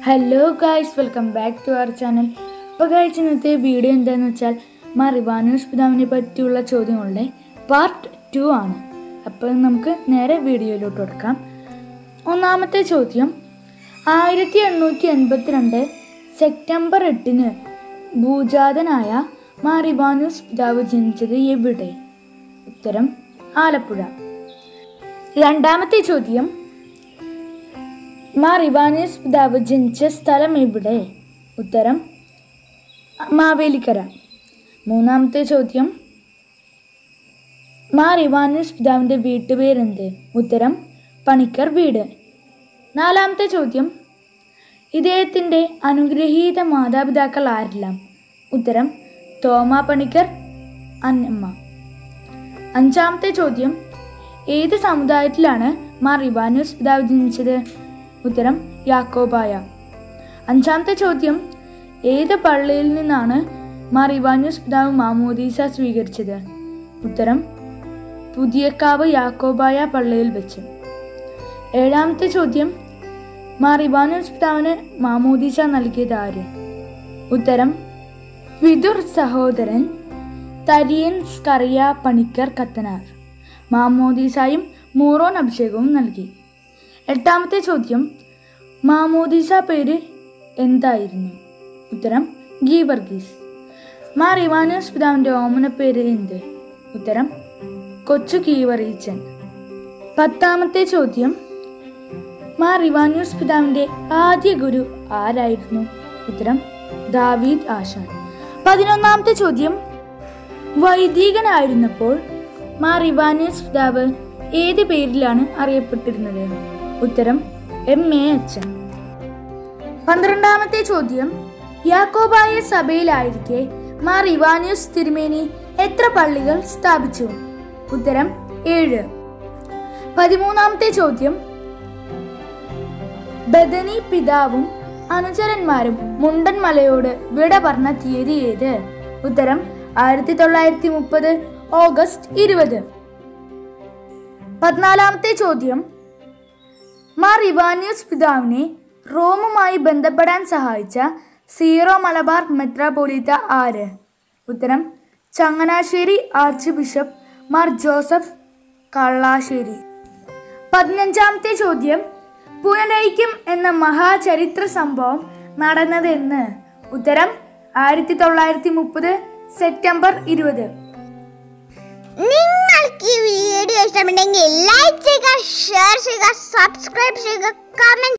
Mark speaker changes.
Speaker 1: hello guys welcome back to our channel അപ്പോൾ guys ഇന്നത്തെ video എന്താണെന്ന് വെച്ചാൽ മാ റിവാനൂസ് പിതാവിനെ പറ്റിയുള്ള ചോദ്യങ്ങളുടെ പാർട്ട് ടു ആണ് അപ്പോൾ നമുക്ക് നേരെ വീഡിയോയിലോട്ട് കൊടുക്കാം ഒന്നാമത്തെ ചോദ്യം ആയിരത്തി എണ്ണൂറ്റി എൺപത്തിരണ്ട് സെപ്റ്റംബർ എട്ടിന് ഭൂജാതനായ മാ റിവാനൂസ് പിതാവ് ജനിച്ചത് എവിടെ ഉത്തരം ആലപ്പുഴ രണ്ടാമത്തെ ചോദ്യം മാർ ഇവാനിയസ് പിതാവ് ജനിച്ച സ്ഥലം എവിടെ ഉത്തരം മാവേലിക്കര മൂന്നാമത്തെ ചോദ്യം മാർ ഇവാനിയസ് പിതാവിൻ്റെ വീട്ടുപേരെന്ത് ഉത്തരം പണിക്കർ വീട് നാലാമത്തെ ചോദ്യം ഇദ്ദേഹത്തിൻ്റെ അനുഗ്രഹീത മാതാപിതാക്കൾ ആരെല്ലാം ഉത്തരം തോമ പണിക്കർ അന്നമ്മ അഞ്ചാമത്തെ ചോദ്യം ഏത് സമുദായത്തിലാണ് മാർ ഇവാനൂസ് പിതാവ് ജനിച്ചത് ഉത്തരം യാക്കോബായ അഞ്ചാമത്തെ ചോദ്യം ഏത് പള്ളിയിൽ നിന്നാണ് മാർ ഇവാനൂസ് പിതാവ് മാമോദീസ സ്വീകരിച്ചത് ഉത്തരം പുതിയക്കാവ് യാക്കോബായ പള്ളിയിൽ വെച്ച് ഏഴാമത്തെ ചോദ്യം മാർ ഇവാനൂസ് പിതാവിന് മാമോദീസ നൽകിയത് ആര് ഉത്തരം വിദുർ സഹോദരൻ തരിയൻ സ്കറിയ പണിക്കർ കത്തനാർ മാമോദീസായും മൂറോൻ അഭിഷേകവും നൽകി എട്ടാമത്തെ ചോദ്യം മാമോദീസ പേര് എന്തായിരുന്നു ഉത്തരം ഗീവർഗീസ് മാർ ഇവാനോസ് പിതാവിൻ്റെ ഓമന പേര് എന്ത് ഉത്തരം കൊച്ചു കീവറീച്ചൻ പത്താമത്തെ ചോദ്യം മാർ ഇവാനോസ് പിതാവിൻ്റെ ആദ്യ ഗുരു ആരായിരുന്നു ഉത്തരം ദാവീദ് ആശാൻ പതിനൊന്നാമത്തെ ചോദ്യം വൈദികനായിരുന്നപ്പോൾ മാർ ഇവാനോസ് പിതാവ് ഏത് പേരിലാണ് അറിയപ്പെട്ടിരുന്നത് ഉത്തരം എം എ അച്ഛൻ പന്ത്രണ്ടാമത്തെ ചോദ്യം യാക്കോബായ സഭയിലായിരിക്കെ മാർ ഇവാനിയോസ് തിരുമേനി എത്ര പള്ളികൾ സ്ഥാപിച്ചു ഉത്തരം ഏഴ് പതിമൂന്നാമത്തെ ചോദ്യം ബദനി പിതാവും അനുചരന്മാരും മുണ്ടൻ മലയോട് വിട പറഞ്ഞ തീയതി ഏത് ഉത്തരം ആയിരത്തി തൊള്ളായിരത്തി മുപ്പത് ഓഗസ്റ്റ് ഇരുപത് പതിനാലാമത്തെ ചോദ്യം മാർ ഇവാനിയസ് പിതാവിനെ റോമുമായി ബന്ധപ്പെടാൻ സഹായിച്ച സീറോ മലബാർ മെത്രാപോലീത്ത ആര് ഉത്തരം Changanassery archbishop Mar Joseph Kallassery പതിനഞ്ചാമത്തെ ചോദ്യം പുനരൈക്യം എന്ന മഹാചരിത്ര സംഭവം നടന്നതെന്ന് ഉത്തരം ആയിരത്തി തൊള്ളായിരത്തി മുപ്പത് സെപ്റ്റംബർ ഇരുപത്
Speaker 2: നിങ്ങൾക്ക് ഈ വീഡിയോ ഇഷ്ടമുണ്ടെങ്കിൽ ലൈക്ക് ചെയ്യുക ഷെയർ ചെയ്യുക സബ്സ്ക്രൈബ് ചെയ്യുക കമന്റ്